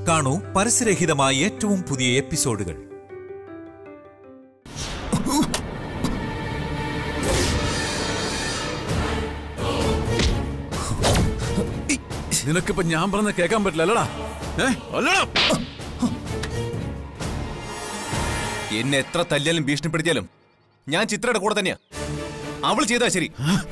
കാണൂ പരസ്യരഹിതമായ ഏറ്റവും പുതിയ എപ്പിസോഡുകൾ നിനക്കിപ്പോ ഞാൻ പറഞ്ഞ കേൾക്കാൻ പറ്റില്ല അല്ലടാ ഏ അല്ലടാ എന്നെ എത്ര തല്ലിയാലും ഭീഷണിപ്പെടുത്തിയാലും ഞാൻ ചിത്രയുടെ കൂടെ തന്നെയാ അവൾ ചെയ്താ ശരി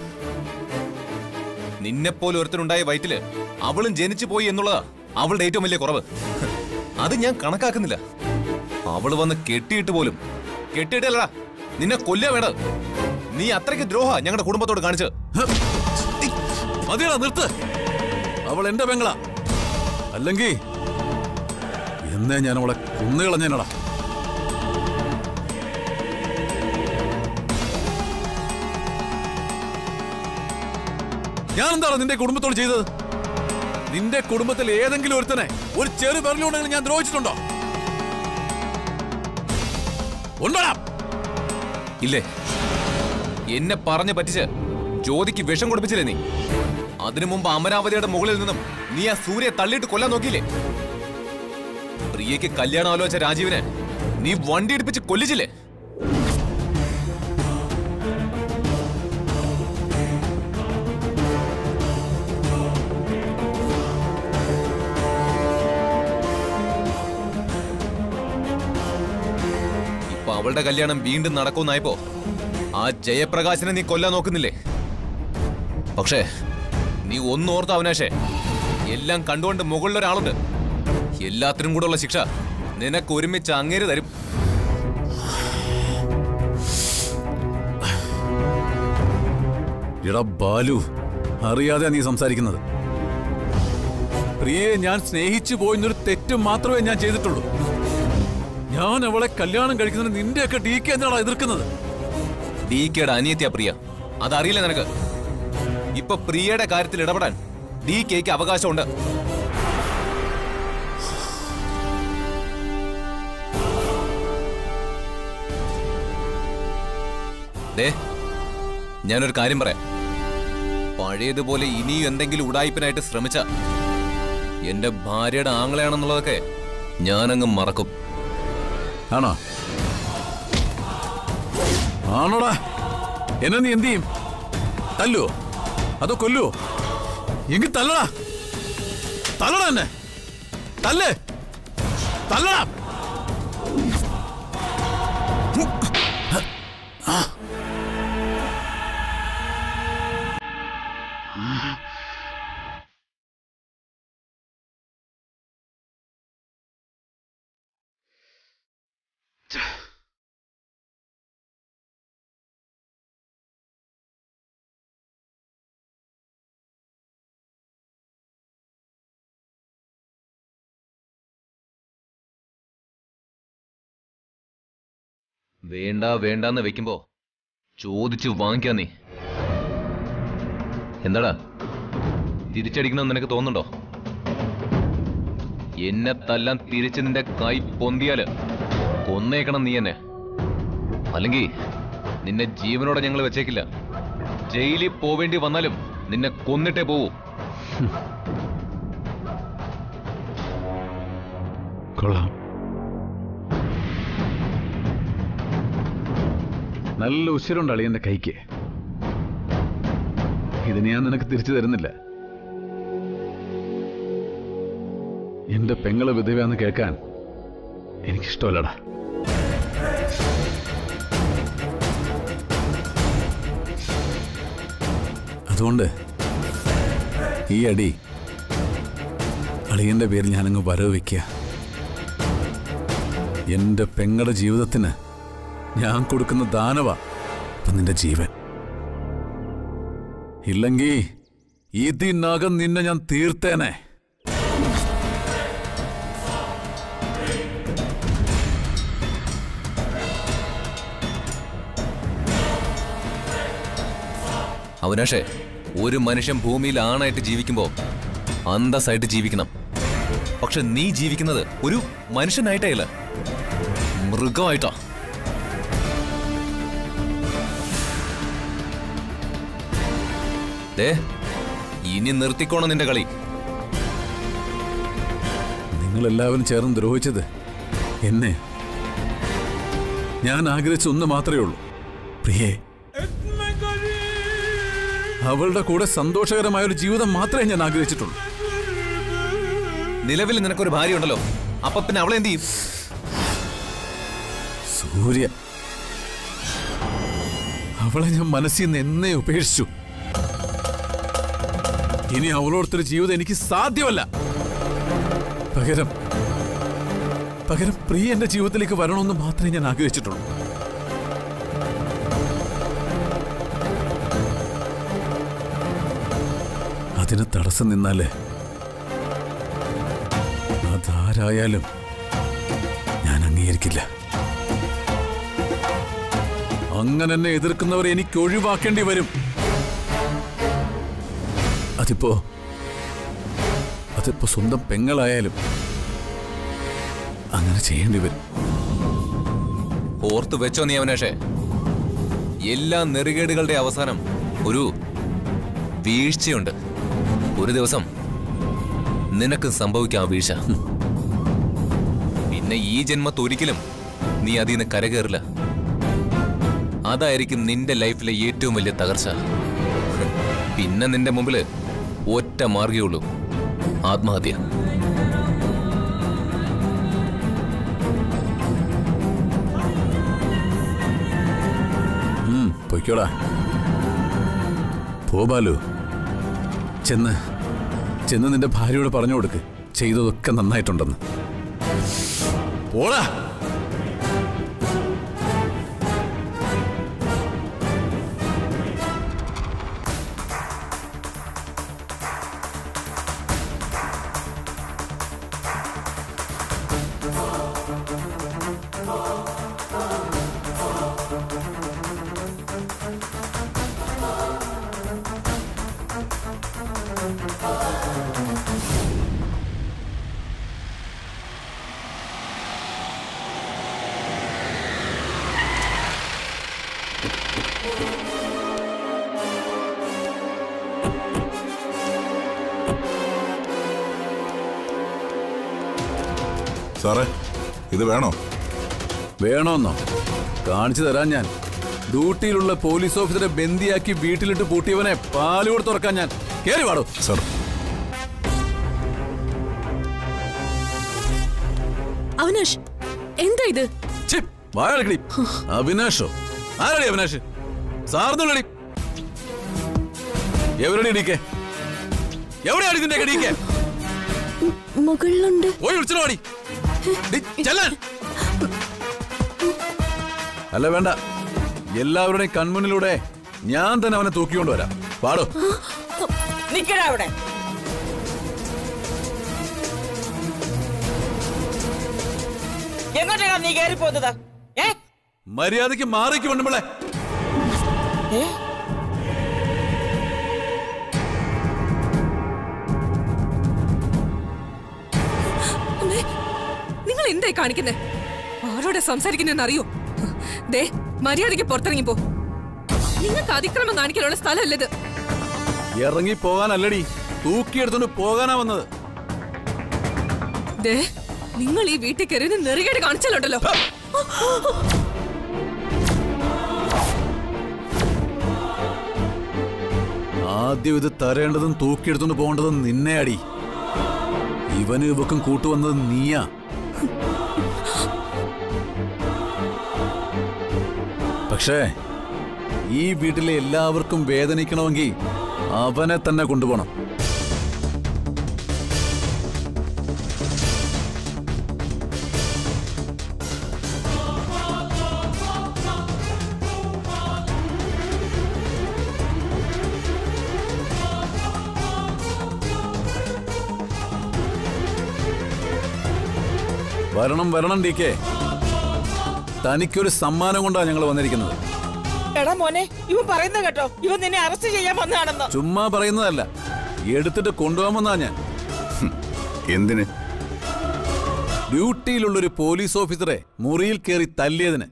നിന്നെപ്പോലെ ഒരുത്തനുണ്ടായ വയറ്റില് അവളും ജനിച്ചു പോയി എന്നുള്ളതാ അവളുടെ ഏറ്റവും വലിയ കുറവ് അത് ഞാൻ കണക്കാക്കുന്നില്ല അവള് വന്ന് കെട്ടിയിട്ട് പോലും കെട്ടിയിട്ടല്ലടാ നിന്നെ കൊല്ലാ വേണ്ടത് നീ അത്രയ്ക്ക് ദ്രോഹ ഞങ്ങളുടെ കുടുംബത്തോട് കാണിച്ചത് മതിയടാ നിർത്ത് അവൾ എന്റെ പെങ്ങളാ അല്ലെങ്കിൽ എന്നേ ഞാൻ അവളെ കൊന്നുകളഞ്ഞേനടാ ഞാൻ എന്താണ് നിന്റെ കുടുംബത്തോട് ചെയ്തത് നിന്റെ കുടുംബത്തിൽ ഏതെങ്കിലും ഒരുത്തനെ ഒരു ചെറു വിരലുണ്ടെങ്കിൽ ഞാൻ ദ്രോഹിച്ചിട്ടുണ്ടോ ഉണ്ടോടാ ഇല്ലേ എന്നെ പറഞ്ഞു പറ്റിച്ച് ജ്യോതിക്ക് വിഷം കൊടുപ്പിച്ചില്ലേ നീ അതിനു മുമ്പ് അമരാവതിയുടെ മുകളിൽ നിന്നും നീ ആ സൂര്യ തള്ളിയിട്ട് കൊല്ലാൻ നോക്കിയില്ലേ പ്രിയയ്ക്ക് കല്യാണം ആലോചിച്ച രാജീവിനെ നീ വണ്ടി ഇടിപ്പിച്ച് കൊല്ലിച്ചില്ലേ ഇപ്പൊ അവളുടെ കല്യാണം വീണ്ടും നടക്കുന്നായപ്പോ ആ ജയപ്രകാശിനെ നീ കൊല്ലാൻ നോക്കുന്നില്ലേ പക്ഷേ നീ ഒന്നോർത്ത അവനാശേ എല്ലാം കണ്ടുകൊണ്ട് മുകളിലൊരാളുണ്ട് എല്ലാത്തിനും കൂടെ ഉള്ള ശിക്ഷ നിനക്ക് ഒരുമിച്ച് അങ്ങേര് തരും എടാ ബാലു അറിയാതെ നീ സംസാരിക്കുന്നത് പ്രിയയെ ഞാൻ സ്നേഹിച്ചു പോയെന്നൊരു തെറ്റ് മാത്രമേ ഞാൻ ചെയ്തിട്ടുള്ളൂ ഞാൻ അവളെ കല്യാണം കഴിക്കുന്നതിന് നിന്റെയൊക്കെ ഡി കെ എന്നാണ് എതിർക്കുന്നത് ഡി കെയുടെ അനിയത്തിയ പ്രിയ അതറിയില്ല നിനക്ക് ഇപ്പൊ പ്രിയയുടെ കാര്യത്തിൽ ഇടപെടാൻ ഡി കെക്ക് അവകാശമുണ്ട് ദേ ഞാനൊരു കാര്യം പറയാം പഴയതുപോലെ ഇനിയും എന്തെങ്കിലും ഉടായ്പിനായിട്ട് ശ്രമിച്ച എന്റെ ഭാര്യയുടെ ആങ്ങളയാണെന്നുള്ളതൊക്കെ ഞാനങ്ങ് മറക്കും ആണോ ആണോടാ എന്നെ നീ എന്ത് ചെയ്യും തല്ലുവോ അതോ കൊല്ലുവോ എങ്കിൽ തല്ലടാ തല്ലടാ എന്നെ തല്ലേ തല്ലടാ വേണ്ട വേണ്ടാന്ന് വെക്കുമ്പോ ചോദിച്ചു വാങ്ങിക്കാ നീ എന്താടാ തിരിച്ചടിക്കണമെന്ന് നിനക്ക് തോന്നുന്നുണ്ടോ എന്നെ തല്ലാൻ തിരിച്ച് നിന്റെ കൈ പൊന്തിയാല് കൊന്നേക്കണം നീ എന്നെ അല്ലെങ്കിൽ നിന്നെ ജീവനോടെ ഞങ്ങൾ വെച്ചേക്കില്ല ജയിലിൽ പോവേണ്ടി വന്നാലും നിന്നെ കൊന്നിട്ടേ പോവൂ കൊള്ളാം നല്ല ഉശിരുണ്ട് അളിയന്റെ കൈക്ക് ഇതിന് ഞാൻ നിനക്ക് തിരിച്ചു തരുന്നില്ല എന്റെ പെങ്ങളെ വിധവയാന്ന് കേൾക്കാൻ എനിക്കിഷ്ടമല്ലടാ അതുകൊണ്ട് ഈ അടി അളിയന്റെ പേരിൽ ഞാനങ്ങ് വരവ് വയ്ക്കുക എന്റെ പെങ്ങളുടെ ജീവിതത്തിന് ഞാൻ കൊടുക്കുന്ന ദാനവ ഇപ്പൊ നിന്റെ ജീവൻ ഇല്ലെങ്കി ഇതിനകം നിന്നെ ഞാൻ തീർത്തേനെ അവനാഷേ ഒരു മനുഷ്യൻ ഭൂമിയിൽ ആണായിട്ട് ജീവിക്കുമ്പോ അന്തസ്സായിട്ട് ജീവിക്കണം പക്ഷെ നീ ജീവിക്കുന്നത് ഒരു മനുഷ്യനായിട്ടല്ല മൃഗമായിട്ടാ ദേ ഇനി നിർത്തിക്കോണം നിന്റെ കളി നിങ്ങളെല്ലാവരും ചേർന്ന് ദ്രോഹിച്ചത് എന്നെ ഞാൻ ആഗ്രഹിച്ച ഒന്ന് മാത്രമേ ഉള്ളൂ പ്രിയേ അവളുടെ കൂടെ സന്തോഷകരമായ ഒരു ജീവിതം മാത്രമേ ഞാൻ ആഗ്രഹിച്ചിട്ടുള്ളൂ നിലവിൽ നിനക്കൊരു ഭാര്യ ഉണ്ടല്ലോ അപ്പൊ പിന്നെ അവളെ എന്ത് ചെയ്യും സൂര്യ അവളെ ഞാൻ മനസ്സിൽ നിന്ന് എന്നേ ഉപേക്ഷിച്ചു ഇനി അവളോടത്തൊരു ജീവിതം എനിക്ക് സാധ്യമല്ല പകരം പകരം പ്രിയ എന്റെ ജീവിതത്തിലേക്ക് വരണമെന്ന് മാത്രമേ ഞാൻ ആഗ്രഹിച്ചിട്ടുള്ളൂ അതിന് തടസ്സം നിന്നാലേ അതാരായാലും ഞാൻ അംഗീകരിക്കില്ല അങ്ങനെ എന്നെ എതിർക്കുന്നവരെ എനിക്ക് ഒഴിവാക്കേണ്ടി വരും അതിപ്പോ അതിപ്പോ സ്വന്തം പെങ്ങളായാലും അങ്ങനെ ചെയ്യേണ്ടി വരും ഓർത്തു വെച്ചോ നീ അവനാഷേ എല്ലാ നെറികേടുകളുടെ അവസാനം ഒരു വീഴ്ചയുണ്ട് ഒരു ദിവസം നിനക്ക് സംഭവിക്കാം ആ വീഴ്ച പിന്നെ ഈ ജന്മത്തൊരിക്കലും നീ അതിൽ നിന്ന് കരകയറില്ല അതായിരിക്കും നിന്റെ ലൈഫിലെ ഏറ്റവും വലിയ തകർച്ച പിന്നെ നിന്റെ മുമ്പില് ഒറ്റ മാർഗേ ഉള്ളൂ ആത്മഹത്യ ഉം, പൊയ്ക്കോടാ പോ ബാലു ചെന്ന് ചെന്ന് നിന്റെ ഭാര്യയോട് പറഞ്ഞു കൊടുക്ക് ചെയ്തതൊക്കെ നന്നായിട്ടുണ്ടെന്ന് പോടാ സാറേ ഇത് വേണോ വേണോന്നോ കാണിച്ചു തരാൻ ഞാൻ ഡ്യൂട്ടിയിലുള്ള പോലീസ് ഓഫീസറെ ബന്ദിയാക്കി വീട്ടിലിട്ട് പൂട്ടിയവനെ പാലുകൂടെ തുറക്കാൻ ഞാൻ കേറി വാടോ സാർ അവനാഷ് എന്താ ഇത് ഛി, വായടക്കടി അവിനാഷോ ആരടി അവിനാഷ് സാർന്നുള്ളടി എവരടി ഇടിക്കേ എവിടെയാണ് ഇതിന്റെ കടിക്കേ മുകളിലുണ്ട് പോയി വിളിച്ചോ അടി ഡി, ചെല്ലാൻ അല്ല വേണ്ട എല്ലാവരുടെയും കൺമുന്നിലൂടെ ഞാൻ തന്നെ അവനെ തൂക്കിക്കൊണ്ട് വരാം പാടോ നിക്കടാ അവിടെ എങ്ങോട്ടാണ് നീ കയറി പോകുന്നത് ഏ മര്യാദയ്ക്ക് മാറിക്ക് വേണ്ടുമ്പോളെ ഏ? അമ്മേ, നിങ്ങൾ എന്തായി കാണിക്കുന്നേ ആരോടെ സംസാരിക്കുന്നെന്ന് അറിയോ ദേ മര്യാദയ്ക്ക് പുറത്തിറങ്ങി പോ നിങ്ങൾക്ക് അതിക്രമം കാണിക്കാനുള്ള സ്ഥലമല്ലത് ഇറങ്ങി പോകാനല്ലടി തൂക്കിയെടുത്തോണ്ട് പോകാനാ വന്നത് ദേ നിങ്ങൾ ഈ വീട്ടിൽ കയറി നെറുകേട് കാണിച്ചാലുണ്ടല്ലോ ആദ്യം ഇത് തരേണ്ടതും തൂക്കിയെടുത്തോണ്ട് പോകേണ്ടതും നിന്നെ അടി ഇവനും ഇവക്കും കൂട്ടുവന്നത് നീയാ പക്ഷേ ഈ വീട്ടിലെ എല്ലാവർക്കും വേദനിക്കണമെങ്കിൽ അവനെ തന്നെ കൊണ്ടുപോകണം വരണം വരണം ഡി കെ തനിക്കൊരു സമ്മാനം കൊണ്ടാണ് ഞങ്ങൾ വന്നിരിക്കുന്നത് എടാ മോനെ ഇവൻ പറയുന്ന കേട്ടോ ഇവൻ നിന്നെ അറസ്റ്റ് ചെയ്യാൻ വന്നതാണെന്ന് ചുമ്മാ പറയുന്നതല്ല എടുത്തിട്ട് കൊണ്ടുപോകാമെന്നാ ഞാൻ എന്തിന് ഡ്യൂട്ടിയിലുള്ളൊരു പോലീസ് ഓഫീസറെ മുറിയിൽ കയറി തല്ലിയതിന്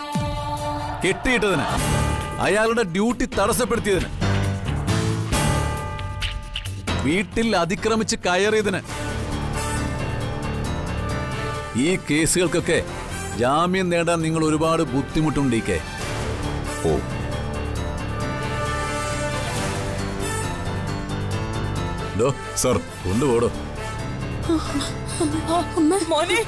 കെട്ടിയിട്ടതിന് അയാളുടെ ഡ്യൂട്ടി തടസ്സപ്പെടുത്തിയതിന് വീട്ടിൽ അതിക്രമിച്ച് കയറിയതിന് ഈ കേസുകൾക്കൊക്കെ ജാമ്യം നേടാൻ നിങ്ങൾ ഒരുപാട് ബുദ്ധിമുട്ടുണ്ടീക്കേ ഓ ഡോ സർ കൊണ്ടുപോടോ മോനെ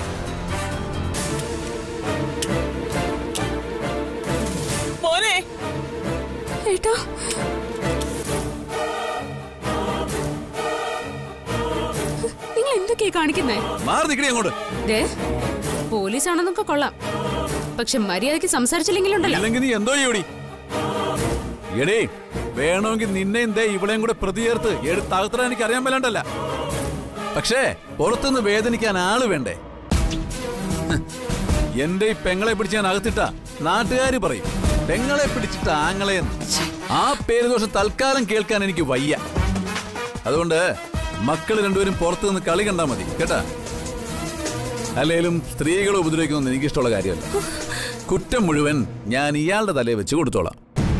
മോനെ ഏട്ടാ നിങ്ങൾ എന്തൊക്കെയാ കാണിക്കുന്നേ മാറി നിൽക്കണേ അങ്ങോട്ട് ദേ പോലീസാണെന്നൊക്കെ കൊള്ളാം പക്ഷെ മര്യാദയ്ക്ക് സംസാരിച്ചില്ലെങ്കിലുണ്ടല്ലോ ഇല്ലെങ്കിൽ നീ എന്തോ ചെയ്യൂടി എടേ വേണമെങ്കിൽ നിന്നെയും ദേ ഇവളെയും കൂടെ പ്രതി ചേർത്ത് എടുത്തകത്തറ എനിക്ക് അറിയാൻ മേലണ്ടല്ല പക്ഷേ പുറത്തുനിന്ന് വേദനിക്കാൻ ആള് വേണ്ടേ ഹ്, എന്റെ ഈ പെങ്ങളെ പിടിച്ച് ഞാൻ അകത്തിട്ട നാട്ടുകാര് പറയും പെങ്ങളെ പിടിച്ചിട്ട് ആങ്ങളെന്ന് ആ പേര് ദോഷം തൽക്കാലം കേൾക്കാൻ എനിക്ക് വയ്യ അതുകൊണ്ട് മക്കൾ രണ്ടുപേരും പുറത്തു നിന്ന് കളി കണ്ടാ മതി കേട്ടാ അല്ലേലും സ്ത്രീകളെ ഉപദ്രവിക്കുന്നൊന്നും എനിക്കിഷ്ടമുള്ള കാര്യമല്ല കുറ്റം മുഴുവൻ ഞാൻ ഇയാളുടെ തലയെ വെച്ച് കൊടുത്തോളാം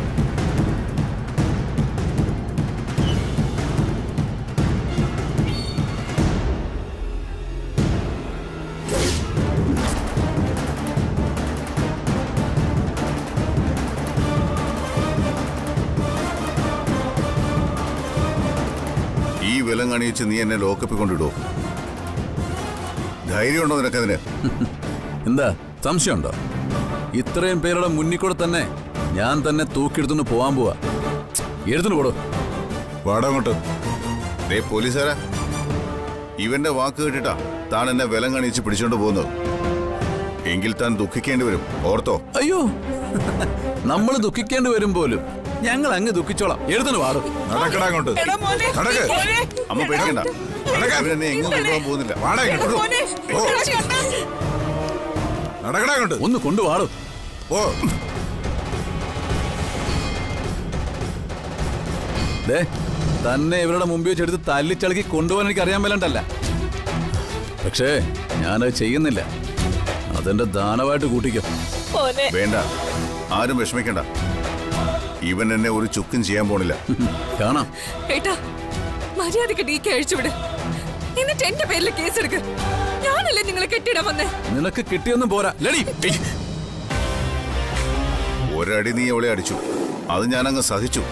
ഈ വിലം കണിയിച്ച് നീ എന്നെ ലോക്കപ്പിൽ കൊണ്ടിടോ ധൈര്യമുണ്ടോ നിനക്കതിന് എന്താ സംശയമുണ്ടോ ഇത്രയും പേരുടെ മുന്നിൽ കൂടെ തന്നെ ഞാൻ തന്നെ തൂക്കിയെടുത്തുകൊണ്ട് പോവാൻ പോവാ എടുത്തുകൊണ്ട് പോടോ വാടാ അങ്ങോട്ട് ദേ പോലീസുകാരാ ഇവന്റെ വാക്ക് കേട്ടിട്ടാ താൻ എന്നെ വിലം കണിയിച്ച് പിടിച്ചോണ്ട് പോകുന്നത് എങ്കിൽ താൻ ദുഃഖിക്കേണ്ടി വരും ഓർത്തോ അയ്യോ നമ്മൾ ദുഃഖിക്കേണ്ടി വരും പോലും ഞങ്ങൾ അങ്ങ് ദുഃഖിച്ചോളാം എടുത്തുകൊണ്ട് വാടോ നടക്കടാ അങ്ങോട്ട് എടാ മോനെ നടക്ക് മോനെ അമ്മ പേടിക്കണ്ട ഇവരെന്നെ എങ്ങും കൊണ്ടുപോകാൻ പോകുന്നില്ല വാടാ ഇങ്ങോട്ട് മോനെ ഓ എടാ ചേട്ടാ. നടക്കടാ അങ്ങോട്ട് ഒന്ന് കൊണ്ടുവാടോ ഓ ദേ തന്നെ ഇവരുടെ മുമ്പിൽ വെച്ച് എടുത്ത് തല്ലിച്ചളക്കി കൊണ്ടുപോകാൻ എനിക്ക് അറിയാൻ മേലണ്ടല്ല പക്ഷേ ഞാനത് ചെയ്യുന്നില്ല അതെന്റെ ദാനമായിട്ട് കൂട്ടിക്കോ മോനെ വേണ്ട ആരും വിഷമിക്കണ്ട ഇവൻ എന്നെ ഒരു ചുക്കും ചെയ്യാൻ പോണില്ല കാണാം ഏട്ടാ മര്യാദക്ക് ഡി കെ അഴിച്ചുവിട് എന്നിട്ട് എന്റെ പേരിൽ കേസെടുക്ക് ഞാനല്ലേ നിങ്ങളെ കെട്ടിടാൻ വന്നേ നിനക്ക് കിട്ടിയൊന്നും പോരാ ലടി ഏയ്. ഒരടി നീ അവളെ അടിച്ചു അത് ഞാനങ്ങ് സഹിച്ചു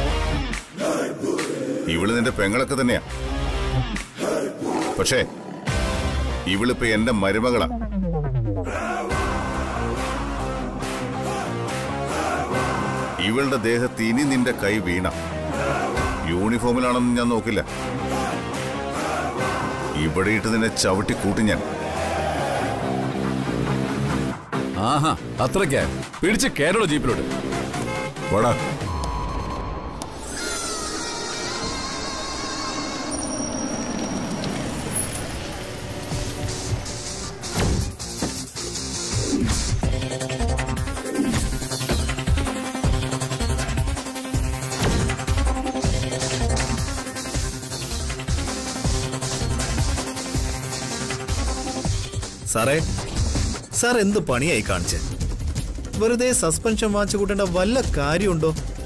ഇവള് നിന്റെ പെങ്ങളൊക്കെ തന്നെയാ പക്ഷേ ഇവളിപ്പോ എന്റെ മരുമകളാ ഇവളുടെ ദേഹത്ത് ഇനി നിന്റെ കൈ വീണ യൂണിഫോമിലാണെന്ന് ഞാൻ നോക്കില്ല ഇവിടെ ഇട്ട് നിന്നെ ചവിട്ടി കൂട്ടി ഞാൻ ആഹാ അത്രയ്ക്കാ പിടിച്ച് കേരള ജീപ്പിലോട്ട് വാടാ സാറേ സാർ എന്ത് പണിയായി കാണിച്ച് വെറുതെ സസ്പെൻഷൻ വാങ്ങിച്ചു കൂട്ടേണ്ട വല്ല കാര്യമുണ്ടോ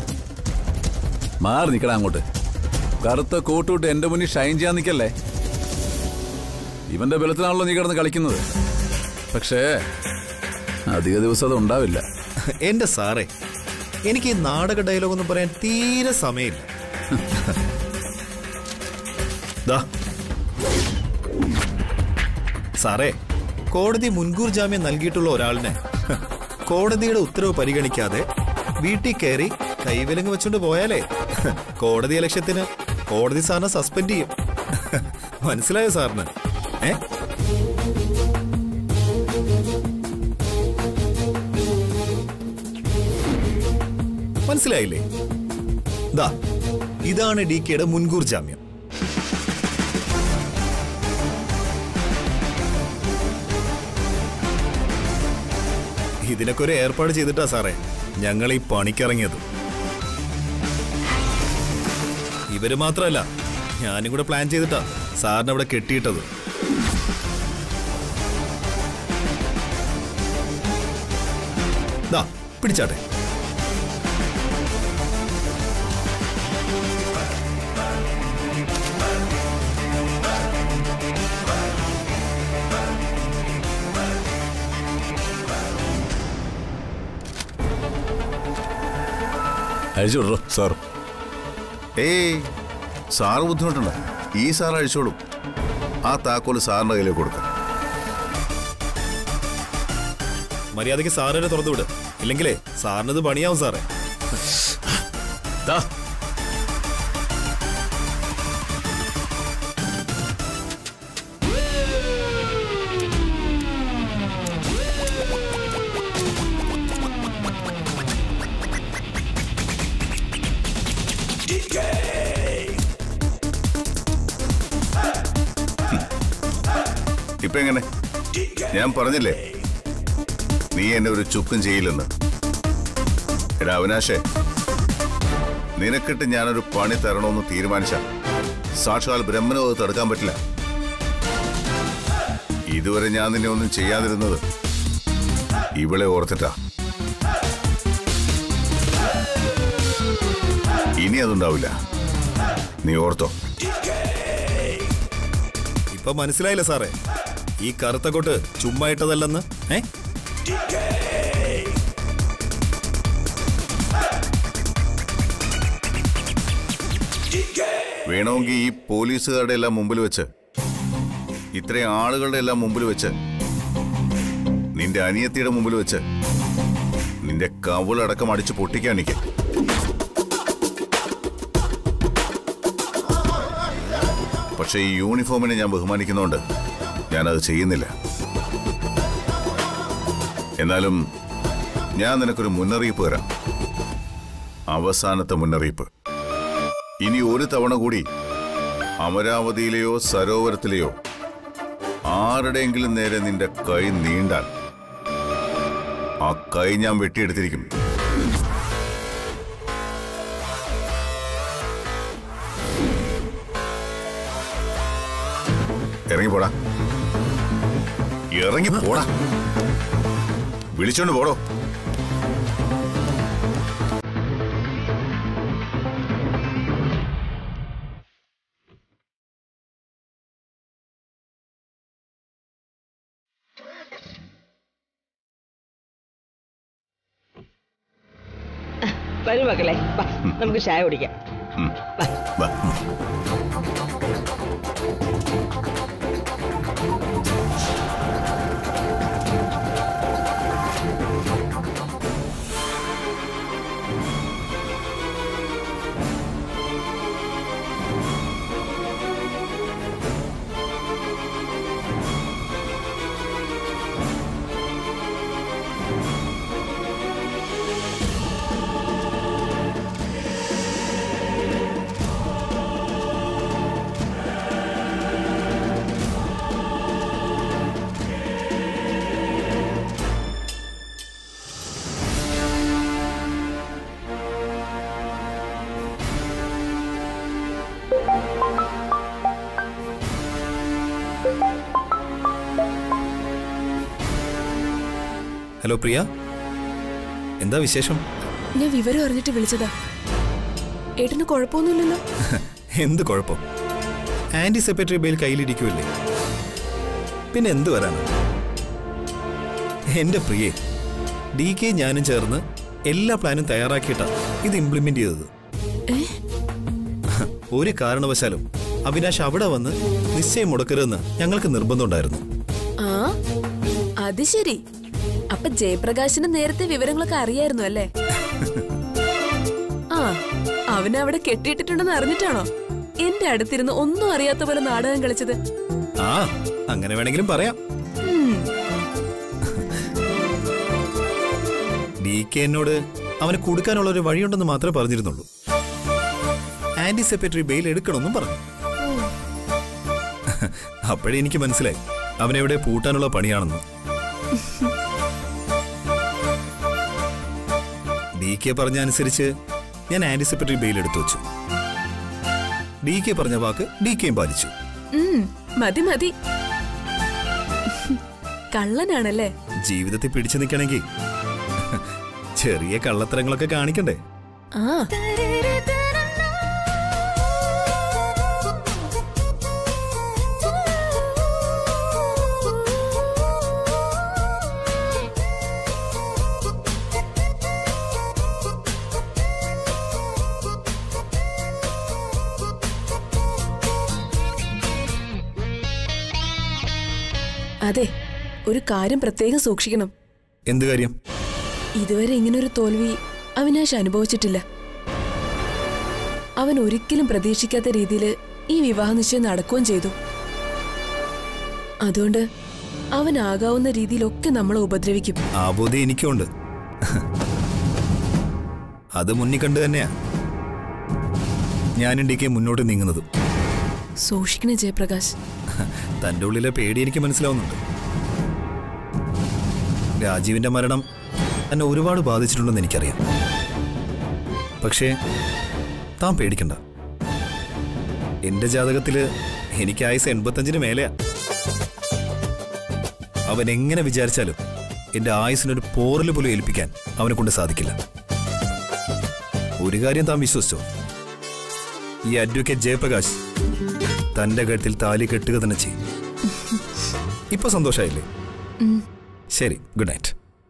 മാറി നിക്കടാ അങ്ങോട്ട് കറുത്ത കോട്ടുവിട്ട് എന്റെ മുന്നിൽ ഷൈൻ ചെയ്യാൻ നിക്കല്ലേ ഇവന്റെ ബലത്തിനാണല്ലോ നീ കിടന്ന് കളിക്കുന്നത് പക്ഷേ അധിക ദിവസം അത് ഉണ്ടാവില്ല എന്റെ സാറേ എനിക്ക് ഈ നാടക ഡയലോഗ് ഒന്നും പറയാൻ തീരെ സമയമില്ല ദാ. സാറേ കോടതി മുൻകൂർ ജാമ്യം നൽകിയിട്ടുള്ള ഒരാളിനെ കോടതിയുടെ ഉത്തരവ് പരിഗണിക്കാതെ വീട്ടിൽ കയറി കൈവിലങ്ങ് വെച്ചോണ്ട് പോയാലേ കോടതി ലക്ഷ്യത്തിന് കോടതി സാറിനെ സസ്പെൻഡ് ചെയ്യും മനസ്സിലായോ സാറിന് ഏ മനസ്സിലായില്ലേ ദാ ഇതാണ് ഡി കെയുടെ മുൻകൂർ ജാമ്യം ഇതിനൊക്കെ ഒരു ഏർപ്പാട് ചെയ്തിട്ടാ സാറേ ഞങ്ങൾ ഈ പണിക്കിറങ്ങിയത് ഇവര് മാത്രമല്ല ഞാനും കൂടെ പ്ലാൻ ചെയ്തിട്ടാ സാറിനെ അവിടെ കെട്ടിയിട്ടത് ദാ പിടിച്ചാട്ടെ അഴിച്ചു വിടറോ സാർ ഏയ് സാറ് ബുദ്ധിമുട്ടുണ്ട് ഈ സാർ അഴിച്ചോളും ആ താക്കോല് സാറിന്റെ കയ്യിലേക്ക് കൊടുക്കാം മര്യാദയ്ക്ക് സാറിനെ തുറന്നു വിട് ഇല്ലെങ്കിലേ സാറിനത് പണിയാവും സാറേ ദാ ഇപ്പൊ എങ്ങനെ ഞാൻ പറഞ്ഞില്ലേ നീ എന്നെ ഒരു ചുക്കും ചെയ്യില്ലെന്ന് എടാ അവിനാശേ നിനക്കിട്ട് ഞാനൊരു പണി തരണമെന്ന് തീരുമാനിച്ച സാക്ഷാൽ ബ്രഹ്മനോ അത് തടുക്കാൻ പറ്റില്ല ഇതുവരെ ഞാൻ നിന്നെ ഒന്നും ചെയ്യാതിരുന്നത് ഇവളെ ഓർത്തിട്ടാ ഇനി അതുണ്ടാവില്ല നീ ഓർത്തോ ഇപ്പൊ മനസ്സിലായില്ല സാറേ ഈ കറുത്ത കൊട്ട് ചുമ്മാ ഇട്ടതല്ലെന്ന് ഏ വേണമെങ്കിൽ ഈ പോലീസുകാരുടെ എല്ലാം മുമ്പിൽ വെച്ച് ഇത്രയും ആളുകളുടെ എല്ലാം മുമ്പിൽ വെച്ച് നിന്റെ അനിയത്തിയുടെ മുമ്പിൽ വെച്ച് നിന്റെ കവിളടക്കം അടിച്ച് പൊട്ടിക്കാൻ എനിക്ക് പക്ഷെ ഈ യൂണിഫോമിനെ ഞാൻ ബഹുമാനിക്കുന്നതുകൊണ്ട് ഞാനത് ചെയ്യുന്നില്ല എന്നാലും ഞാൻ നിനക്കൊരു മുന്നറിയിപ്പ് തരാം അവസാനത്തെ മുന്നറിയിപ്പ് ഇനി ഒരു തവണ കൂടി അമരാവതിയിലെയോ സരോവരത്തിലെയോ ആരുടെയെങ്കിലും നേരെ നിന്റെ കൈ നീണ്ടാൽ ആ കൈ ഞാൻ വെട്ടിയെടുത്തിരിക്കും ഇറങ്ങി പോടാ ഇറങ്ങി പോടാ വിളിച്ചോണ്ട് പോടോ വരും മക്കളെ വാ, നമുക്ക് ചായ കുടിക്കാം ഉം. വാ. ഹലോ പ്രിയ എന്താ വിശേഷം ഞാൻ വിവരം അറിഞ്ഞിട്ട് വിളിച്ചതാ ഏട്ടന് കുഴപ്പമൊന്നുമില്ലല്ലോ എന്ത് കുഴപ്പം ആന്റി സെക്രട്ടറി ബെയിൽ കയ്യിലിരിക്കുമല്ലേ പിന്നെ എന്ത് വരാനാ എന്റെ പ്രിയെ ഡി കെ ഞാനും ചേർന്ന് എല്ലാ പ്ലാനും തയ്യാറാക്കിയിട്ടാ ഇത് ഇംപ്ലിമെന്റ് ചെയ്തത് ഒരു കാരണവശാലും അവിനാശ് അവിടെ വന്ന് നിശ്ചയം മുടക്കരുതെന്ന് ഞങ്ങൾക്ക് നിർബന്ധമുണ്ടായിരുന്നു ആ അത് ശരി അപ്പൊ ജയപ്രകാശിന് നേരത്തെ വിവരങ്ങളൊക്കെ അറിയായിരുന്നു അല്ലേ ആ അവനെ അവിടെ കെട്ടിയിട്ടിട്ടുണ്ടെന്ന് അറിഞ്ഞിട്ടാണോ എന്റെ അടുത്തിരുന്ന് ഒന്നും അറിയാത്ത പോലെ നാടകം കളിച്ചത് ആ അങ്ങനെ വേണമെങ്കിലും പറയാം ഡി കെ എന്നോട് അവന് കൊടുക്കാനുള്ള ഒരു വഴിയുണ്ടെന്ന് മാത്രമേ പറഞ്ഞിരുന്നുള്ളൂ ആന്റി സെക്രട്ടറി ബെയിൽ എടുക്കണമെന്നും പറഞ്ഞു അപ്പോഴേ എനിക്ക് മനസ്സിലായി അവനെവിടെ പൂട്ടാനുള്ള പണിയാണെന്ന് ഡി കെ പറഞ്ഞ അനുസരിച്ച് ഞാൻ ആന്റി സെക്രട്ടറി ബെയിൽ എടുത്തു വെച്ചു ഡി കെ പറഞ്ഞ വാക്ക് ഡി കെയും പാലിച്ചു ഉം, മതി മതി കള്ളനാണല്ലേ ജീവിതത്തിൽ പിടിച്ചു നിൽക്കണമെങ്കിൽ ചെറിയ കള്ളത്തരങ്ങളൊക്കെ കാണിക്കണ്ടേ ആ അതെ ഒരു കാര്യം പ്രത്യേകം സൂക്ഷിക്കണം എന്ത് കാര്യം ഇതുവരെ ഇങ്ങനൊരു തോൽവി അവിനാശ് അനുഭവിച്ചിട്ടില്ല അവൻ ഒരിക്കലും പ്രതീക്ഷിക്കാത്ത രീതിയിൽ ഈ വിവാഹ നിശ്ചയം നടക്കുകയും ചെയ്തു അതുകൊണ്ട് അവനാകാവുന്ന രീതിയിലൊക്കെ നമ്മളെ ഉപദ്രവിക്കും ആ ബോധ്യം എനിക്കുണ്ട് അത് മുന്നിൽ കണ്ട് തന്നെയാ ഞാൻ ഇന്ത്യക്ക് മുന്നോട്ട് നീങ്ങുന്നത് സൂക്ഷിക്കണേ ജയപ്രകാശ് തൻ്റെ ഉള്ളിലെ പേടി എനിക്ക് മനസ്സിലാവുന്നുണ്ട് രാജീവിന്റെ മരണം എന്നെ ഒരുപാട് ബാധിച്ചിട്ടുണ്ടെന്ന് എനിക്കറിയാം പക്ഷേ താൻ പേടിക്കണ്ട എന്റെ ജാതകത്തില് എനിക്ക് ആയുസ് എൺപത്തഞ്ചിന് മേലെയാ അവൻ എങ്ങനെ വിചാരിച്ചാലും എന്റെ ആയുസിനൊരു പോറല് പോലും ഏൽപ്പിക്കാൻ അവനെ കൊണ്ട് സാധിക്കില്ല ഒരു കാര്യം താൻ വിശ്വസിച്ചോ ഈ അഡ്വക്കേറ്റ് ജയപ്രകാശ് തന്റെ കഴുത്തിൽ താലി കെട്ടുക തന്നെ ചെയ്യും ഇപ്പൊ സന്തോഷായില്ലേ ശരി good night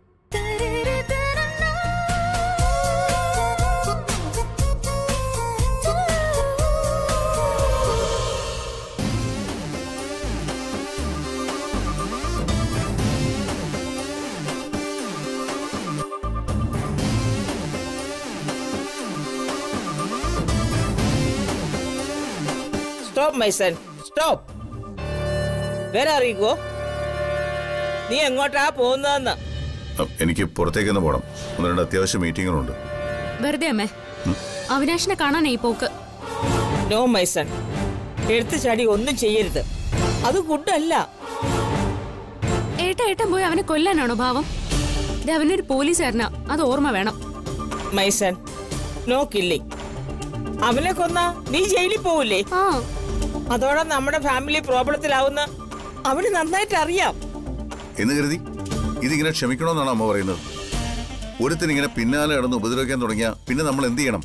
stop my son stop വേറെ അറിയിക്കോ നീ എങ്ങോട്ടാ പോകുന്നതെന്ന് അ, എനിക്ക് പുറത്തേക്കൊന്ന് പോകണം ഒന്ന് രണ്ട് അത്യാവശ്യ മീറ്റിങ്ങുകളുണ്ട് വെറുതെ അമ്മേ അവിനാശിനെ കാണാനേ ഈ പോക്ക് നോ മൈ സൺ എടുത്തു ചാടി ഒന്നും ചെയ്യരുത് അത് ഗുഡല്ല ഏട്ട ഏട്ടൻ പോയി അവനെ കൊല്ലാനാണോ ഭാവം ഇത് അവനൊരു പോലീസുകാരനാ അത് ഓർമ്മ വേണം മൈ സൺ നോ കില്ലിങ് അവനെ കൊന്ന നീ ജയിലിൽ പോവില്ലേ ആ അതോടെ നമ്മുടെ ഫാമിലി പ്രോബ്ലത്തിലാവുന്ന അവന് നന്നായിട്ട് അറിയാം എന്ന് കരുതി ഇതിങ്ങനെ ക്ഷമിക്കണമെന്നാണ് അമ്മ പറയുന്നത് ഒരുത്തിന് ഇങ്ങനെ പിന്നാലെ കിടന്ന് ഉപദ്രവിക്കാൻ തുടങ്ങിയ പിന്നെ നമ്മൾ എന്ത് ചെയ്യണം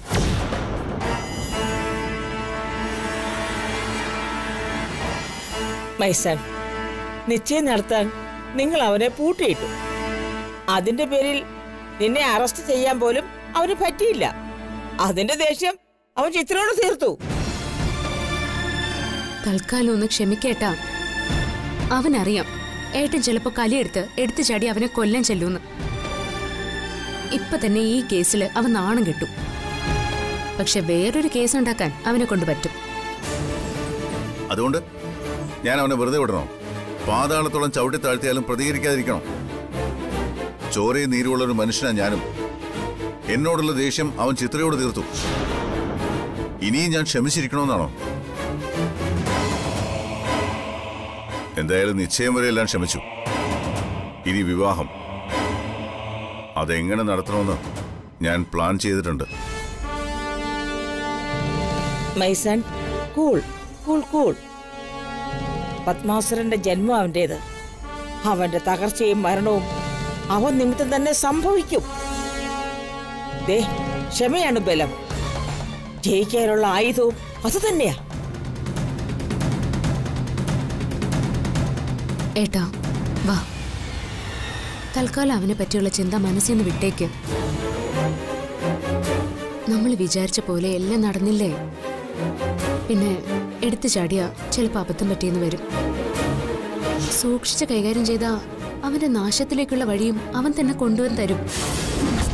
മൈ സൺ നിശ്ചയം നടത്താൻ നിങ്ങൾ അവനെ പൂട്ടിയിട്ടു അതിന്റെ പേരിൽ നിന്നെ അറസ്റ്റ് ചെയ്യാൻ പോലും അവന് പറ്റിയില്ല അതിന്റെ ദേഷ്യം അവൻ ചിത്രയോട് തീർത്തു തൽക്കാലം ഒന്ന് ക്ഷമിക്കേട്ടാ അവനറിയാം ഏട്ടൻ ചിലപ്പോ കലിയെടുത്ത് എടുത്തു ചാടി അവനെ കൊല്ലാൻ ചെല്ലൂന്ന് ഇപ്പൊ തന്നെ ഈ കേസിൽ അവൻ നാണം കിട്ടും പക്ഷെ വേറൊരു കേസ് ഉണ്ടാക്കാൻ അവനെ കൊണ്ട് പറ്റും അതുകൊണ്ട് ഞാൻ അവനെ വെറുതെ വിടണോ പാതാളത്തോളം ചവിട്ടി താഴ്ത്തിയാലും പ്രതികരിക്കാതിരിക്കണം ചോരയും നീരുമുള്ള ഒരു മനുഷ്യനാ ഞാനും എന്നോടുള്ള ദേഷ്യം അവൻ ചിത്രയോട് തീർത്തു ഇനിയും ഞാൻ ക്ഷമിച്ചിരിക്കണമെന്നാണോ എന്തായാലും നിശ്ചയം വരെ എല്ലാം ക്ഷമിച്ചു ഇനി വിവാഹം അതെങ്ങനെ നടത്തണമെന്ന് ഞാൻ പ്ലാൻ ചെയ്തിട്ടുണ്ട് my son cool cool cool പത്മാസുരന്റെ ജന്മം അവന്റേത് അവന്റെ തകർച്ചയും മരണവും അവൻ നിമിത്തം തന്നെ സംഭവിക്കും ദേ ക്ഷമയാണ് ബലം ജയിക്കാനുള്ള ആയുധവും അത് തന്നെയാ ഏട്ടാ വാ തൽക്കാലം അവനെ പറ്റിയുള്ള ചിന്ത മനസ്സിൽ നിന്ന് വിട്ടേക്ക് നമ്മൾ വിചാരിച്ച പോലെ എല്ലാം നടന്നില്ലേ പിന്നെ എടുത്തു ചാടിയ ചിലപ്പോൾ അബദ്ധം പറ്റിയെന്ന് വരും സൂക്ഷിച്ച് കൈകാര്യം ചെയ്ത അവന്റെ നാശത്തിലേക്കുള്ള വഴിയും അവൻ തന്നെ കൊണ്ടുവന്ന് തരും